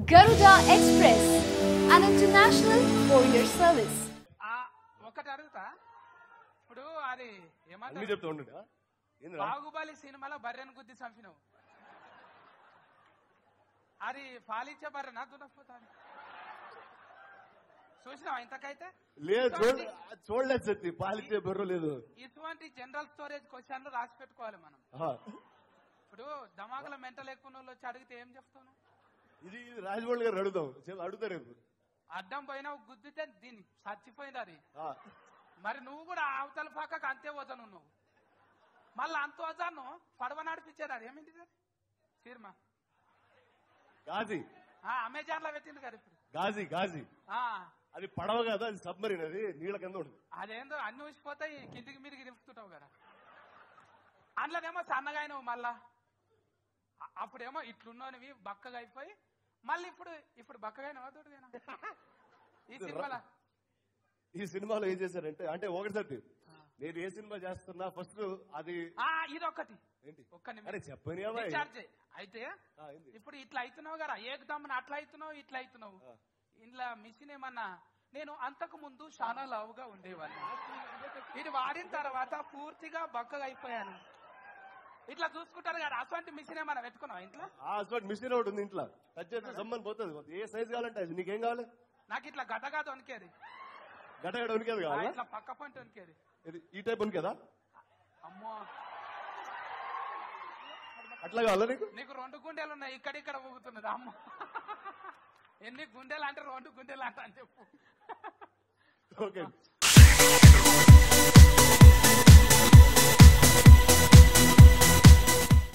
Garuda Express, an international courier service. ఆ, ఒకటి అడుగుతా ఇప్పుడు అది అన్ని ఏమంటారు చెప్తా ఉండండి ఆ? ఏందిరా? బాహుబలి సినిమాలో బర్రెను గుద్ది చంపినావు అది పాలిచ్చే బర్రెనా దున్నపోతాను చూసినావా ఇంతకైతే లేదు చూడ చూడలేదు సత్తి పాలిచ్చే బెర్ర లేదు ఇటువంటి జనరల్ స్టోరేజ్ క్వశ్చన్లు రాసి పెట్టుకోవాలి మనం ఆ. ఇప్పుడు దమాకుల మెంటల్ ఎక్కువ వాళ్ళు వచ్చి అడిగితే ఏం చెప్తాను ఇది ఇది రాజమౌళి గారు అడుగుదాం చెప్ అడుగుతారు రేపు అడ్డం పోయినావు గుద్దితే దీన్ని చచ్చిపోయింది అది ఆ. మరి నువ్వు కూడా అవతల పక్కకు అంతే వదను నువ్వు మళ్ళీ అంత వదను పడవ నడిపించారు అది ఏమిటి సినిమా గాజీ అమెజాన్ లో పెట్టింది కదా ఇప్పుడు గాజీ గాజీ ఆ, అది పడవ కదా అది సబ్మరీన్ అది నీళ్ళ కింద ఉంటుంది అదేందో అన్ని ఊసిపోతాయి కిందికి మీదికి దింపుతుంటావు కదా అందులోనేమో సన్నగా అయినావు మళ్ళా అ- అప్పుడేమో ఇట్లున్నవి బక్కగా అయిపోయి మళ్ళీ ఇప్పుడు ఇప్పుడు బక్కగా అయినావా దొడ్డుగా ఈ సినిమాలో ఈ సినిమాలో ఏం చేశారంటే అంటే ఒకటి సత్తి నేను ఏ సినిమా చేస్తున్నా ఫస్ట్ అది ఆ, ఇదొక్కటి ఏంటి ఒక్క నిమిషం అరే చెప్పని అబ్బాయి. రీఛార్జ్ చేయి. అయితే ఆ, ఏంది? ఇప్పుడు ఇట్లా అవుతున్నావు కదా ఏకదమ్మని అట్లా అవుతున్నావు ఇట్లా అవుతున్నావు ఆ. ఇంట్లో మిషన్ ఏమన్నా నేను అంతకు ముందు చాలా లావుగా ఉండేవాడిని ఇది వాడిన తర్వాత పూర్తిగా బక్కగా అయిపోయాను ఇట్లా చూసుకుంటారు కదా అటువంటి మిషన్ ఏమన్నా పెట్టుకున్నావు ఇంట్లో ఆ అసలు మిషన్ ఒకటి ఉంది ఇంట్లో టచ్ చేస్తే సమ్మని పోతుంది ఏ సైజ్ కావాలంటే అది నీకేం కావాలి నాకు ఇట్లా గడ్డగా వణికేది గటగడ ఉనికేది ఆ, కావాలా ఇట్లా పక్క పంట వణికేది ఇది ఈ టైప్ ఉనికేదా అమ్మో అట్లా కావాలా నీకు నీకు రెండు గుండెలు ఉన్నాయి ఇక్కడ ఇక్కడ ఊగుతున్నది అమ్మ ఎన్ని గుండెలు అంటే రెండు గుండెలు అంట అని చెప్పు ఓకే